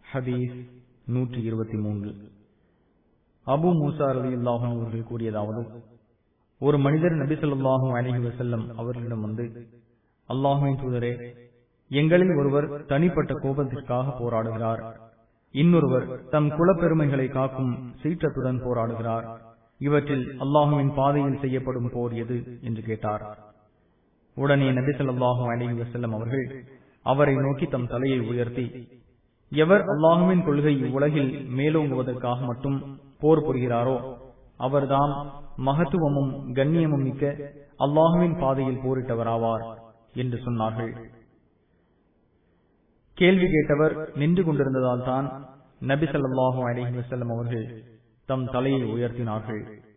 ஹதீஸ் நூற்றி இருபத்தி மூன்று அபு மூசா ரவி அல்லாஹும் அவர்கள் கூறியதாவது ஒரு மனிதர் நபி சொல்லாஹும் அலஹி வசல்லம் அவர்களிடம் வந்து அல்லாஹுவின் தூதரே எங்களில் ஒருவர் தனிப்பட்ட கோபத்திற்காக போராடுகிறார் இன்னொருவர் தம் குலப்பெருமைகளை காக்கும் சீற்றத்துடன் போராடுகிறார் இவற்றில் அல்லாஹுவின் பாதையில் செய்யப்படும் போர் எது என்று கேட்டார் உடனே நபி சொல்லாஹும் அலஹி வசல்லம் அவர்கள் அவரை நோக்கி தம் தலையை உயர்த்தி எவர் அல்லாஹுவின் கொள்கை உலகில் மேலோங்குவதற்காக மட்டும் போர் புரிகிறாரோ அவர்தாம் மகத்துவமும் கண்ணியமும் மிக்க அல்லாஹுவின் பாதையில் போரிட்டவராவார் என்று சொன்னார்கள் கேள்வி கேட்டவர் நின்று கொண்டிருந்ததால் தான் நபி சொல்லாஹு அலஹி வசல்லம் அவர்கள் தம் தலையை உயர்த்தினார்கள்